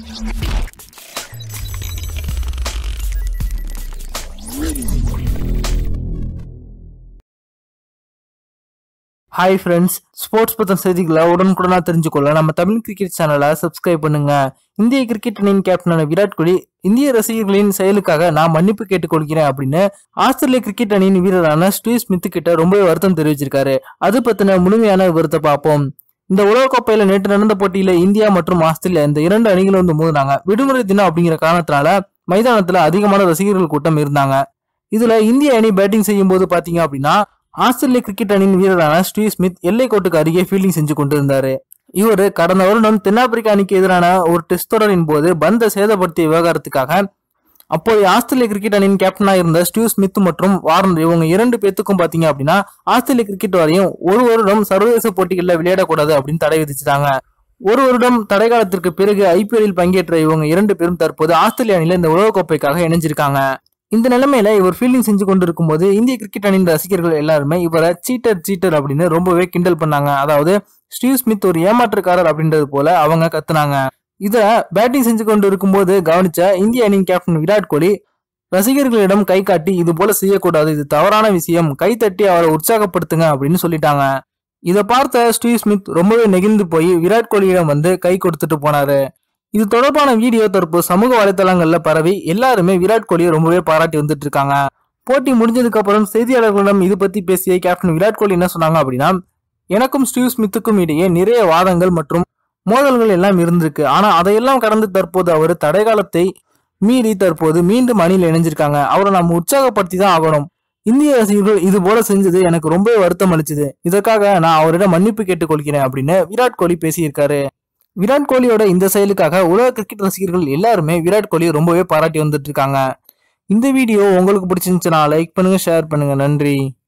hi friends sports பற்றின செய்திகளை உடனுக்குடனா தெரிஞ்சுக்கொள்ள நம்ம தமிழ் கிரிக்கெட் சேனலை சப்ஸ்கிரைப் பண்ணுங்க இந்திய கிரிக்கெட் அணியின் கேப்டனான விராட் கோலி இந்திய ரசிகர்களின் செயலுக்காக நான் மன்னிப்பு கேட்டுக்கொள்கிறேன் அப்படின்னு ஆஸ்திரேலிய கிரிக்கெட் அணியின் வீரரான ஸ்டீவ் ஸ்மித் கிட்ட ரொம்பவே வருத்தம் தெரிவிச்சிருக்காரு அது பத்தின முழுமையான விவரத்தை பார்ப்போம் இந்த உலகக்கோப்பையில நேற்று நடந்த போட்டியில இந்தியா மற்றும் ஆஸ்திரேலியா இந்த இரண்டு அணிகளும் வந்து மோதினாங்க விடுமுறை தினம் அப்படிங்கிற காரணத்தினால மைதானத்துல அதிகமான ரசிகர்கள் கூட்டம் இருந்தாங்க இதுல இந்திய அணி பேட்டிங் செய்யும் போது பாத்தீங்க அப்படின்னா ஆஸ்திரேலிய கிரிக்கெட் அணியின் வீரரான ஸ்டீவ் ஸ்மித் எல்லை கோட்டுக்கு அருகே ஃபீல்டிங் செஞ்சு கொண்டிருந்தாரு இவர் கடந்த வருடம் தென்னாப்பிரிக்கா அணிக்கு எதிரான ஒரு டெஸ்ட் தொடரின் போது பந்தை சேதப்படுத்திய விவகாரத்துக்காக அப்போதைய ஆஸ்திரேலிய கிரிக்கெட் அணியின் கேப்டனா இருந்த ஸ்டீவ் ஸ்மித் மற்றும் வார்னர் இவங்க இரண்டு பேத்துக்கும் பாத்தீங்க அப்படின்னா ஆஸ்திரேலிய கிரிக்கெட் வாரியம் ஒரு வருடம் சர்வதேச போட்டிகளில் விளையாடக்கூடாது அப்படின்னு தடை விதிச்சிட்டாங்க ஒரு வருடம் தடை காலத்திற்கு பிறகு ஐபிஎல்லில் பங்கேற்ற இவங்க இரண்டு பேரும் தற்போது ஆஸ்திரேலிய அணியில இந்த உலகக்கோப்பைக்காக இணைஞ்சிருக்காங்க இந்த நிலைமையில இவர் ஃபீல்டிங் செஞ்சு கொண்டிருக்கும் போது இந்திய கிரிக்கெட் அணியின் ரசிகர்கள் எல்லாருமே இவரை சீட்டர் சீட்டர் அப்படின்னு ரொம்பவே கிண்டல் பண்ணாங்க அதாவது ஸ்டீவ் ஸ்மித் ஒரு ஏமாற்றுக்காரர் அப்படின்றது போல அவங்க கத்துனாங்க இத பேட்டிங் செஞ்சு கொண்டு இருக்கும்போது கவனிச்ச இந்திய அணியின் கேப்டன் விராட் கோலி ரசிகர்களிடம் கை காட்டி இது போல செய்யக்கூடாது இது தவறான விஷயம் கை தட்டி அவரை உற்சாகப்படுத்துங்க அப்படின்னு சொல்லிட்டாங்க இதை பார்த்த ஸ்டீவ் ஸ்மித் ரொம்பவே நெகிழ்ந்து போய் விராட் கோலியிடம் வந்து கை கொடுத்துட்டு போனாரு இது தொடர்பான வீடியோ தற்போது சமூக வலைதளங்கள்ல பரவி எல்லாருமே விராட் கோலியை ரொம்பவே பாராட்டி வந்துட்டு இருக்காங்க போட்டி முடிஞ்சதுக்கு அப்புறம் செய்தியாளர்களிடம் இது பத்தி பேசிய கேப்டன் விராட் கோலி என்ன சொன்னாங்க அப்படின்னா எனக்கும் ஸ்டீவ் ஸ்மித்துக்கும் இடையே நிறைய வாதங்கள் மற்றும் மோதல்கள் எல்லாம் இருந்திருக்கு ஆனா அதையெல்லாம் கடந்து தற்போது அவர் தடைகாலத்தை மீறி தற்போது மீண்டும் அணியில் இணைஞ்சிருக்காங்க அவரை நம்ம உற்சாகப்படுத்தி தான் ஆகணும் இந்திய ரசிகர்கள் இது போல செஞ்சது எனக்கு ரொம்பவே வருத்தம் அளிச்சது இதற்காக நான் அவரிடம் மன்னிப்பு கேட்டுக்கொள்கிறேன் அப்படின்னு விராட் கோலி பேசியிருக்காரு விராட் கோலியோட இந்த செயலுக்காக உலக கிரிக்கெட் ரசிகர்கள் எல்லாருமே விராட் கோலியை ரொம்பவே பாராட்டி வந்துட்டு இருக்காங்க இந்த வீடியோ உங்களுக்கு பிடிச்சிருந்துச்சுன்னா லைக் பண்ணுங்க ஷேர் பண்ணுங்க நன்றி